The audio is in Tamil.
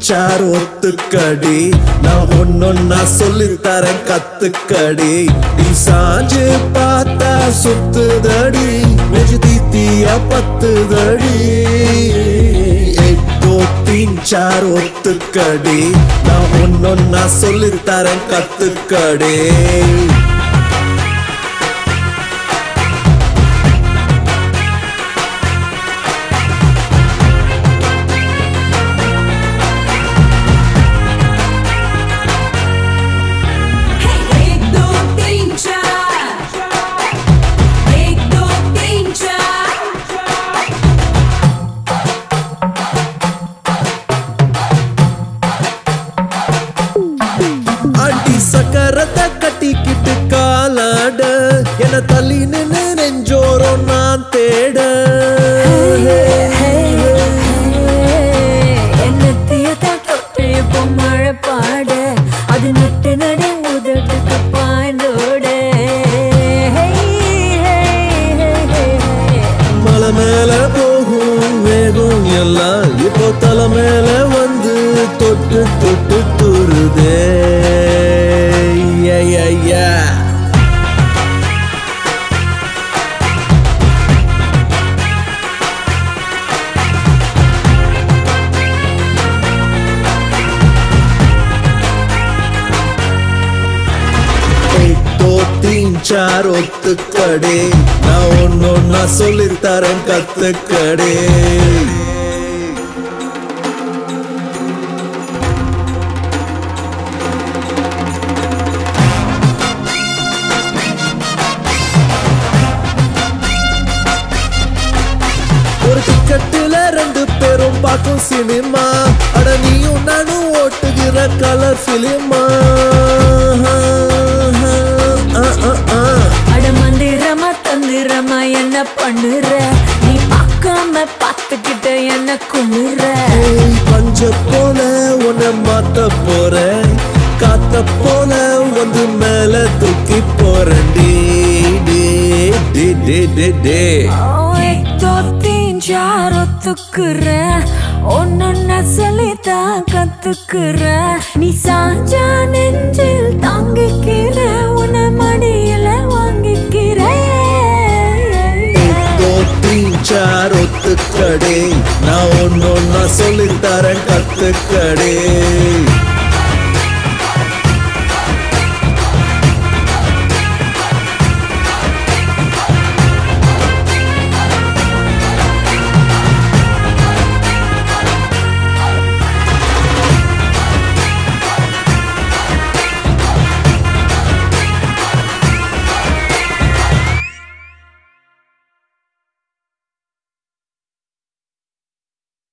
சார் ஒத்துக்கடி நான் ஒன்னொன்னா சொல்லித்தரேன் கத்துக்கடி நீ சாஞ்சு பார்த்தா சுத்துதடி நெஞ்சு தீத்தியா பத்துதடி एक दो तीन चार ஒத்துக்கடி நான் ஒன்னொன்னா சொல்லித்தரேன் கத்துக்கடி एक दो तीन चार एक दो तीन चार அடி சக்கரத்தை கட்டிக்கிட்டு காலாட என தள்ளி நின்னு நெஞ்சோரம் நான் தேட என்னத்தையதா தொட்டு இப்போ மழை பாட அது நட்டு நடு உதட்டுக்கு பாய்ந்தோட மலை மேல போகும் வேகம் எல்லாம் இப்போ தலை மேல வந்து தொட்டு தொட்டு துருதே ஐயா एक दो तीन चार ஒத்துக்கடே நான் ஒன்னொன்னா சொல்லித்தரேன் கத்துக்கடே ஒரு டிக்கெட்டுல ரெண்டு பேரும் பார்க்கும் சினிமா அட நீயும் நானும் ஓட்டுகிற கலர் பிலிமா அட மந்திரமா தந்திரமா என்ன பண்ணுற நீ பார்க்காம பார்த்துக்கிட்ட என்ன குமுற பஞ்ச போல உன்னை மாத்த போறேன் காத்த போல வந்து மேல தூக்கி போறேன் டே டே டே டே டே டே एक दो तीन चार ஒத்துக்குற ஒன்னொன்ன சொல்லித்தான் கத்துக்குற நீ சாஞ்சா நெஞ்சில் தாங்கிக்கிற உன மடியில வாங்கிக்கிற एक दो तीन चार ஒத்துக்கடே நான் ஒன்னொன்னா சொல்லித்தரேன் கத்துக்கடே